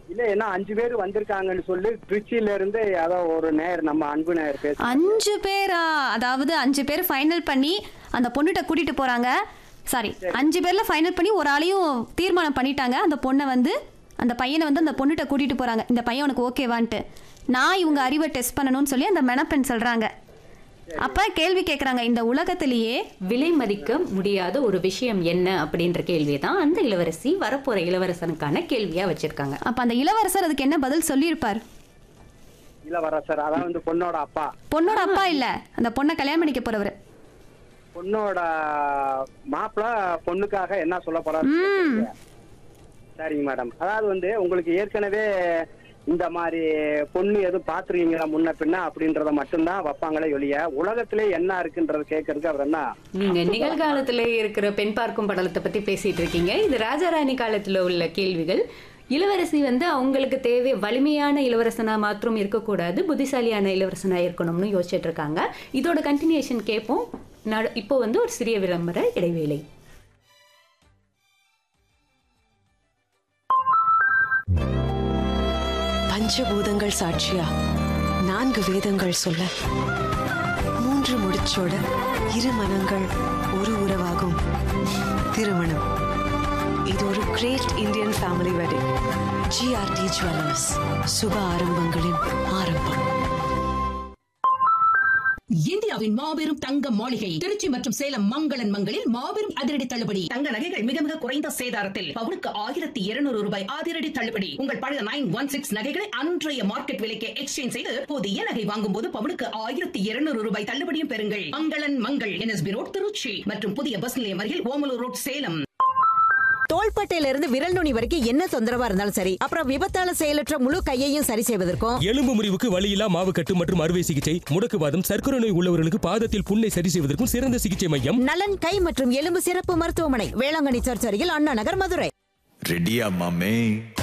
இல்ல ஏன்னா அஞ்சு பேர் வந்திருக்காங்கன்னு சொல்லி திருச்சியில இருந்து ஏதோ ஒரு நேர் நம்ம அன்பு நேர் பேச அஞ்சு பேரா அதாவது அஞ்சு பேர் ஃபைனல் பண்ணி அந்த பொண்ணுகிட்ட கூட்டிட்டு போறாங்க சாரி அஞ்சு பேர்ல ஃபைனல் பண்ணி ஒரு ஆளையும் தீர்மானம் பண்ணிட்டாங்க அந்த பொண்ணை வந்து அந்த பையனை வந்து அந்த பொண்ணுகிட்ட கூட்டிட்டு போறாங்க இந்த பையன் உனக்கு ஓகேவான்ட்டு நான் இவங்க அறிவை டெஸ்ட் பண்ணணும்னு சொல்லி அந்த மெனப்பெண் சொல்றாங்க அப்ப கேள்வி கேக்குறாங்க இந்த உலகத்திலேயே விலை மதிக்க முடியாத ஒரு விஷயம் என்ன அப்படின்ற கேள்வியை தான் அந்த இளவரசி வரப்போற இளவரசனுக்கான கேள்வியா வச்சிருக்காங்க அப்ப அந்த இளவரசர் அதுக்கு என்ன பதில் சொல்லியிருப்பார் இளவரசர் அதான் வந்து பொண்ணோட அப்பா பொண்ணோட அப்பா இல்ல அந்த பொண்ணை கல்யாணம் பண்ணிக்க போறவர் பொண்ணோட மாப்பிள்ள பொண்ணுக்காக என்ன சொல்ல போறாரு சரிங்க மேடம் அதாவது வந்து உங்களுக்கு ஏற்கனவே இந்த மாதிரி பொண்ணு எதுவும் பாத்துருக்கீங்களா முன்ன பின்ன அப்படின்றத மட்டும்தான் வைப்பாங்களே ஒழிய உலகத்திலே என்ன இருக்குன்றது கேட்கறதுக்கு அவர் என்ன நீங்க நிகழ்காலத்துல இருக்கிற பெண் பார்க்கும் படலத்தை பத்தி பேசிட்டு இருக்கீங்க இது ராஜாராணி காலத்துல உள்ள கேள்விகள் இளவரசி வந்து அவங்களுக்கு தேவை வலிமையான இளவரசனா மாத்திரம் இருக்கக்கூடாது புத்திசாலியான இளவரசனா இருக்கணும்னு யோசிச்சுட்டு இருக்காங்க இதோட கண்டினியூஷன் கேட்போம் நடு- இப்போ வந்து ஒரு சிறிய விளம்பர இடைவேளை பஞ்சபூதங்கள் சாட்சியா நான்கு வேதங்கள் சொல்ல மூன்று முடிச்சோட இரு மனங்கள் ஒரு உறவாகும் திருமணம் இது ஒரு great Indian family wedding GRT jewellers சுப ஆரம்பங்களின் ஆரம்பம் இந்தியாவின் மாபெரும் தங்க மாளிகை திருச்சி மற்றும் சேலம் மங்களன் மங்களில் மாபெரும் அதிரடி தள்ளுபடி தங்க நகைகள் மிக மிக குறைந்த சேதாரத்தில் பவுனுக்கு ஆயிரத்தி இருநூறு ரூபாய் அதிரடி தள்ளுபடி உங்கள் பழைய நைன் ஒன் சிக்ஸ் நகைகளை அன்றைய மார்க்கெட் விலைக்கு எக்ஸ்சேஞ்ச் செய்து புதிய நகை வாங்கும் போது பவுனுக்கு ஆயிரத்தி இருநூறு ரூபாய் தள்ளுபடியும் பெறுங்கள் மங்களன் மங்கள் என்எஸ்பி ரோட் திருச்சி மற்றும் புதிய பஸ் நிலையம் அருகில் ஓமலூர் ரோட் சேலம் தோள்பட்டையில இருந்து விரல் நுனி வரைக்கும் என்ன தொந்தரவா இருந்தாலும் சரி அப்புறம் விபத்தால செயலற்ற முழு கையையும் சரி செய்வதற்கும் எலும்பு முறிவுக்கு வலியில்லா மாவுக்கட்டு மற்றும் அறுவை சிகிச்சை முடக்குவாதம் சர்க்கரை நோய் உள்ளவர்களுக்கு பாதத்தில் புண்ணை சரி செய்வதற்கும் சிறந்த சிகிச்சை மையம் நலன் கை மற்றும் எலும்பு சிறப்பு மருத்துவமனை வேளாங்கண்ணி சர்ச் அருகில் அண்ணா நகர் மதுரை ரெடியா மாமே